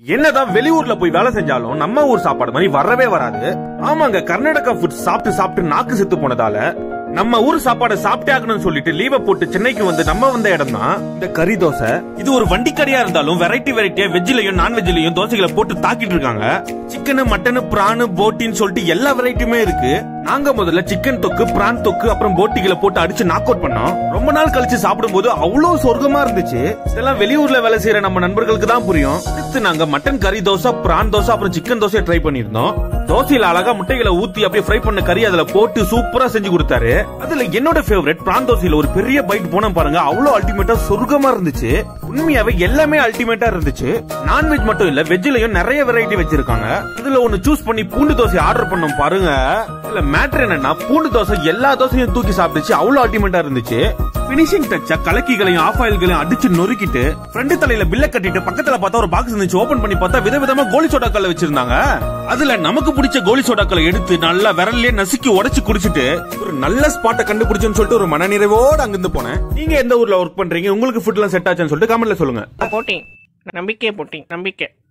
என்னதான் வெளியூர்ல போய் வேலை செஞ்சாலும் நம்ம ஊர் சாப்பாடு மாதிரி வரவே வராது ஆமாங்க கர்நாடகா ஃபுட் சாப்பிட்டு சாப்பிட்டு நாக்கு செத்து போனதால நம்ம ஊர் சாப்பாடை சாப்பிட்டே ஆகணும்னு சொல்லிட்டு லீவை போட்டு சென்னைக்கு வந்து நம்ம வந்த இடம் தான் இந்த கறி தோசை இது ஒரு வண்டி கடையா இருந்தாலும் வெரைட்டி வெரைட்டியா வெஜ்லயும் நான்வெஜ்லயும் தோசைகளை போட்டு தாக்கிட்டு இருக்காங்க சிக்கனு மட்டனு பிரானு போட்டின்னு சொல்லிட்டு எல்லா வெரைட்டியுமே இருக்கு நாங்க முதல்ல சிக்கன் தொக்கு பிரான் தொக்கு அப்புறம் போட்டிகளை போட்டு அடிச்சு நாக் அவுட் பண்ணோம் ரொம்ப நாள் கழிச்சு சாப்பிடும்போது அவ்வளவு சொர்க்கமா இருந்துச்சு இதெல்லாம் வெளியூர்ல வேலை செய்யற நம்ம நண்பர்களுக்கு தான் புரியும் அடுத்து நாங்க மட்டன் கறி தோசை பிரான் தோசை அப்புறம் சிக்கன் தோசை ட்ரை பண்ணிருந்தோம் தோசையில அழகா முட்டைகளை ஊத்தி அப்படியே ஃப்ரை பண்ண கறி அதுல போட்டு சூப்பரா செஞ்சு கொடுத்தாரு அதுல என்னோட ஃபேவரட் பிரான் தோசையில ஒரு பெரிய பைட் போன பாருங்க அவ்வளவு அல்டிமேட்டா சொர்க்கமா இருந்துச்சு உண்மையாவே எல்லாமே அல்டிமேட்டா இருந்துச்சு நான்வெஜ் மட்டும் இல்ல வெஜ்லயும் நிறைய வெரைட்டி வச்சிருக்காங்க இதுல ஒன்னு சூஸ் பண்ணி பூண்டு தோசை ஆர்டர் பண்ணோம் பாருங்க இதுல மேட்ரு என்னன்னா பூண்டு தோசை எல்லா தோசையும் தூக்கி சாப்பிட்டுச்சு அவ்வளவு அல்டிமேட்டா இருந்துச்சு பினிஷிங் டச்சா கலக்கிகளையும் ஆஃப் ஆயில்களையும் அடிச்சு நொறுக்கிட்டு ஃப்ரண்ட் தலையில பில்ல கட்டிட்டு பக்கத்துல பார்த்தா ஒரு பாக்ஸ் இருந்துச்சு ஓபன் பண்ணி பார்த்தா விதவிதமா கோலி சோடாக்கள் வச்சிருந்தாங்க அதுல நமக்கு பிடிச்ச கோலி சோடாக்களை எடுத்து நல்லா விரல்லே நசுக்கி உடைச்சு குடிச்சிட்டு ஒரு நல்ல ஸ்பாட்டை கண்டுபிடிச்சுன்னு சொல்லிட்டு ஒரு மனநிறைவோட அங்கிருந்து போனேன் நீங்க எந்த ஊர்ல ஒர்க் பண்றீங்க உங்களுக்கு ஃபுட் எல்லாம் செட் ஆச்சுன்னு சொல்லிட்டு கமெண்ட்ல சொல்லுங்க போட்டி நம்பிக்கை போட்டி நம்பிக்கை